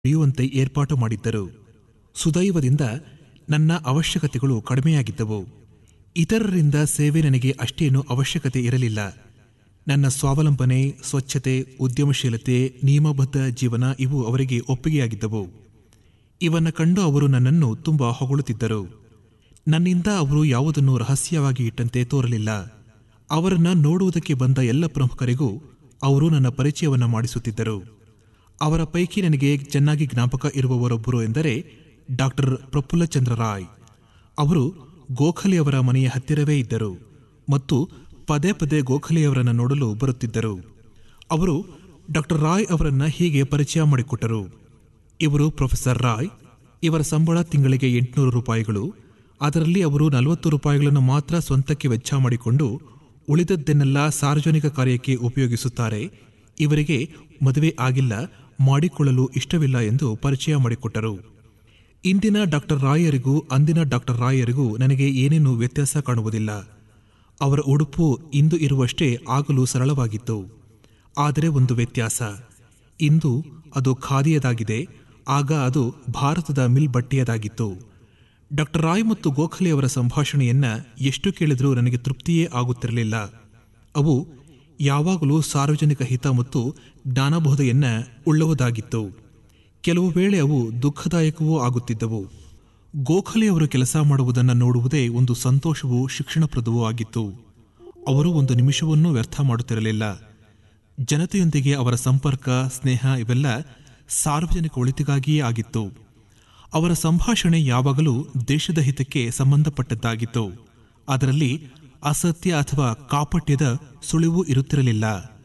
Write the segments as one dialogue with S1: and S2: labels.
S1: ನಡೆಯುವಂತೆ ಏರ್ಪಾಟು ಮಾಡಿದ್ದರು ಸುದೈವದಿಂದ ನನ್ನ ಅವಶ್ಯಕತೆಗಳು ಕಡಿಮೆಯಾಗಿದ್ದವು ಇತರರಿಂದ ಸೇವೆ ನನಗೆ ಅಷ್ಟೇನೂ ಅವಶ್ಯಕತೆ ಇರಲಿಲ್ಲ ನನ್ನ ಸ್ವಾವಲಂಬನೆ ಸ್ವಚ್ಛತೆ ಉದ್ಯಮಶೀಲತೆ ನಿಯಮಬದ್ಧ ಜೀವನ ಇವು ಅವರಿಗೆ ಒಪ್ಪಿಗೆಯಾಗಿದ್ದವು ಇವನ್ನ ಕಂಡು ಅವರು ನನ್ನನ್ನು ತುಂಬಾ ಹೊಗಳುತ್ತಿದ್ದರು ನನ್ನಿಂದ ಅವರು ಯಾವುದನ್ನು ರಹಸ್ಯವಾಗಿ ಇಟ್ಟಂತೆ ತೋರಲಿಲ್ಲ ಅವರನ್ನ ನೋಡುವುದಕ್ಕೆ ಬಂದ ಎಲ್ಲ ಪ್ರಮುಖರಿಗೂ ಅವರು ನನ್ನ ಪರಿಚಯವನ್ನ ಮಾಡಿಸುತ್ತಿದ್ದರು ಅವರ ಪೈಕಿ ನನಗೆ ಚೆನ್ನಾಗಿ ಜ್ಞಾಪಕ ಇರುವವರೊಬ್ಬರು ಎಂದರೆ ಡಾಕ್ಟರ್ ಪ್ರಫುಲ್ಲಚಂದ್ರ ರಾಯ್ ಅವರು ಗೋಖಲೆಯವರ ಮನೆಯ ಹತ್ತಿರವೇ ಇದ್ದರು ಮತ್ತು ಪದೇ ಪದೇ ಗೋಖಲೆಯವರನ್ನು ನೋಡಲು ಬರುತ್ತಿದ್ದರು ಅವರು ಡಾಕ್ಟರ್ ರಾಯ್ ಅವರನ್ನ ಹೀಗೆ ಪರಿಚಯ ಮಾಡಿಕೊಟ್ಟರು ಇವರು ಪ್ರೊಫೆಸರ್ ರಾಯ್ ಇವರ ಸಂಬಳ ತಿಂಗಳಿಗೆ ಎಂಟುನೂರು ರೂಪಾಯಿಗಳು ಅದರಲ್ಲಿ ಅವರು ನಲವತ್ತು ರೂಪಾಯಿಗಳನ್ನು ಮಾತ್ರ ಸ್ವಂತಕ್ಕೆ ವೆಚ್ಚ ಮಾಡಿಕೊಂಡು ಉಳಿದದ್ದನ್ನೆಲ್ಲ ಸಾರ್ವಜನಿಕ ಕಾರ್ಯಕ್ಕೆ ಉಪಯೋಗಿಸುತ್ತಾರೆ ಇವರಿಗೆ ಮದುವೆ ಆಗಿಲ್ಲ ಮಾಡಿಕೊಳ್ಳಲು ಇಷ್ಟವಿಲ್ಲ ಎಂದು ಪರಿಚಯ ಮಾಡಿಕೊಟ್ಟರು ಇಂದಿನ ಡಾಕ್ಟರ್ ರಾಯರಿಗೂ ಅಂದಿನ ಡಾಕ್ಟರ್ ರಾಯರಿಗೂ ನನಗೆ ಏನೇನೂ ವ್ಯತ್ಯಾಸ ಕಾಣುವುದಿಲ್ಲ ಅವರ ಉಡುಪು ಇಂದು ಇರುವಷ್ಟೇ ಆಗಲು ಸರಳವಾಗಿತ್ತು ಆದರೆ ಒಂದು ವ್ಯತ್ಯಾಸ ಇಂದು ಅದು ಖಾದಿಯದಾಗಿದೆ ಆಗ ಅದು ಭಾರತದ ಮಿಲ್ ಬಟ್ಟೆಯದಾಗಿತ್ತು ಡಾಕ್ಟರ್ ರಾಯ್ ಮತ್ತು ಗೋಖಲೆ ಅವರ ಸಂಭಾಷಣೆಯನ್ನ ಎಷ್ಟು ಕೇಳಿದರೂ ನನಗೆ ತೃಪ್ತಿಯೇ ಆಗುತ್ತಿರಲಿಲ್ಲ ಅವು ಯಾವಾಗಲೂ ಸಾರ್ವಜನಿಕ ಹಿತ ಮತ್ತು ಜ್ಞಾನಬೋಧೆಯನ್ನ ಉಳ್ಳವುದಾಗಿತ್ತು ಕೆಲವು ವೇಳೆ ಅವು ದುಃಖದಾಯಕವೂ ಆಗುತ್ತಿದ್ದವು ಗೋಖಲೆಯವರು ಕೆಲಸ ಮಾಡುವುದನ್ನು ನೋಡುವುದೇ ಒಂದು ಸಂತೋಷವೂ ಶಿಕ್ಷಣಪ್ರದವೂ ಆಗಿತ್ತು ಅವರು ಒಂದು ನಿಮಿಷವನ್ನೂ ವ್ಯರ್ಥ ಮಾಡುತ್ತಿರಲಿಲ್ಲ ಜನತೆಯೊಂದಿಗೆ ಅವರ ಸಂಪರ್ಕ ಸ್ನೇಹ ಇವೆಲ್ಲ ಸಾರ್ವಜನಿಕ ಒಳಿತಿಗಾಗಿಯೇ ಆಗಿತ್ತು ಅವರ ಸಂಭಾಷಣೆ ಯಾವಾಗಲೂ ದೇಶದ ಹಿತಕ್ಕೆ ಸಂಬಂಧಪಟ್ಟದ್ದಾಗಿತ್ತು ಅದರಲ್ಲಿ ಅಸತ್ಯ ಅಥವಾ ಕಾಪಟ್ಯದ ಸುಳಿವು ಇರುತ್ತಿರಲಿಲ್ಲ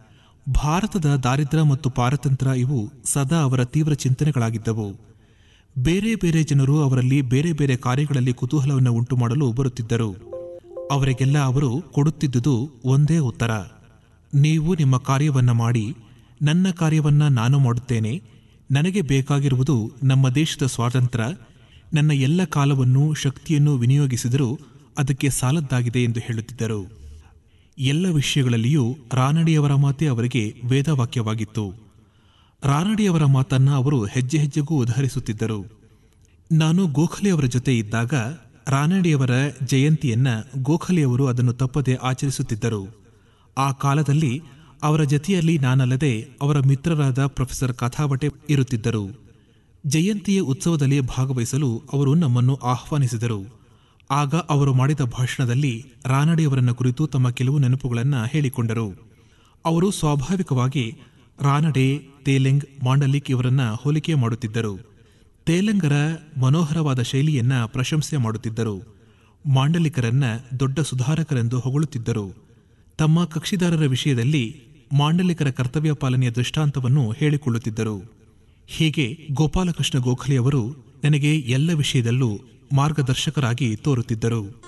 S1: ಭಾರತದ ದಾರಿದ್ರ್ಯ ಮತ್ತು ಪಾರತಂತ್ರ ಇವು ಸದಾ ಅವರ ತೀವ್ರ ಚಿಂತನೆಗಳಾಗಿದ್ದವು ಬೇರೆ ಬೇರೆ ಜನರು ಅವರಲ್ಲಿ ಬೇರೆ ಬೇರೆ ಕಾರ್ಯಗಳಲ್ಲಿ ಕುತೂಹಲವನ್ನು ಉಂಟು ಮಾಡಲು ಬರುತ್ತಿದ್ದರು ಅವರಿಗೆಲ್ಲ ಅವರು ಕೊಡುತ್ತಿದ್ದುದು ಒಂದೇ ಉತ್ತರ ನೀವು ನಿಮ್ಮ ಕಾರ್ಯವನ್ನ ಮಾಡಿ ನನ್ನ ಕಾರ್ಯವನ್ನ ನಾನು ಮಾಡುತ್ತೇನೆ ನನಗೆ ಬೇಕಾಗಿರುವುದು ನಮ್ಮ ದೇಶದ ಸ್ವಾತಂತ್ರ್ಯ ನನ್ನ ಎಲ್ಲ ಕಾಲವನ್ನು ಶಕ್ತಿಯನ್ನು ವಿನಿಯೋಗಿಸಿದರೂ ಅದಕ್ಕೆ ಸಾಲದ್ದಾಗಿದೆ ಎಂದು ಹೇಳುತ್ತಿದ್ದರು ಎಲ್ಲ ವಿಷಯಗಳಲ್ಲಿಯೂ ರಾನಡಿಯವರ ಮಾತೇ ಅವರಿಗೆ ವೇದವಾಕ್ಯವಾಗಿತ್ತು ರಾನಡಿಯವರ ಮಾತನ್ನ ಅವರು ಹೆಜ್ಜೆ ಹೆಜ್ಜೆಗೂ ಉದಾಹರಿಸುತ್ತಿದ್ದರು ನಾನು ಗೋಖಲೆಯವರ ಜೊತೆ ಇದ್ದಾಗ ರಾನಡಿಯವರ ಜಯಂತಿಯನ್ನ ಗೋಖಲೆಯವರು ಅದನ್ನು ತಪ್ಪದೆ ಆಚರಿಸುತ್ತಿದ್ದರು ಆ ಕಾಲದಲ್ಲಿ ಅವರ ಜತೆಯಲ್ಲಿ ನಾನಲ್ಲದೆ ಅವರ ಮಿತ್ರರಾದ ಪ್ರೊಫೆಸರ್ ಕಥಾವಟೆ ಇರುತ್ತಿದ್ದರು ಜಯಂತಿಯ ಉತ್ಸವದಲ್ಲಿ ಭಾಗವಹಿಸಲು ಅವರು ನಮ್ಮನ್ನು ಆಹ್ವಾನಿಸಿದರು ಆಗ ಅವರು ಮಾಡಿದ ಭಾಷಣದಲ್ಲಿ ರಾನಡೆಯವರನ್ನ ಕುರಿತು ತಮ್ಮ ಕೆಲವು ನೆನಪುಗಳನ್ನು ಹೇಳಿಕೊಂಡರು ಅವರು ಸ್ವಾಭಾವಿಕವಾಗಿ ರಾನಡೆ ತೇಲೆಂಗ್ ಮಾಂಡಲಿಕ್ ಇವರನ್ನ ಹೋಲಿಕೆ ಮಾಡುತ್ತಿದ್ದರು ತೇಲಂಗರ ಮನೋಹರವಾದ ಶೈಲಿಯನ್ನ ಪ್ರಶಂಸೆ ಮಾಡುತ್ತಿದ್ದರು ಮಾಂಡಲಿಕರನ್ನ ದೊಡ್ಡ ಸುಧಾರಕರೆಂದು ಹೊಗಳುತ್ತಿದ್ದರು ತಮ್ಮ ಕಕ್ಷಿದಾರರ ವಿಷಯದಲ್ಲಿ ಮಾಂಡಲಿಕರ ಕರ್ತವ್ಯ ಪಾಲನೆಯ ದೃಷ್ಟಾಂತವನ್ನು ಹೇಳಿಕೊಳ್ಳುತ್ತಿದ್ದರು ಹೀಗೆ ಗೋಪಾಲಕೃಷ್ಣ ಗೋಖಲೆಯವರು ನನಗೆ ಎಲ್ಲ ವಿಷಯದಲ್ಲೂ ಮಾರ್ಗದರ್ಶಕರಾಗಿ ತೋರುತ್ತಿದ್ದರು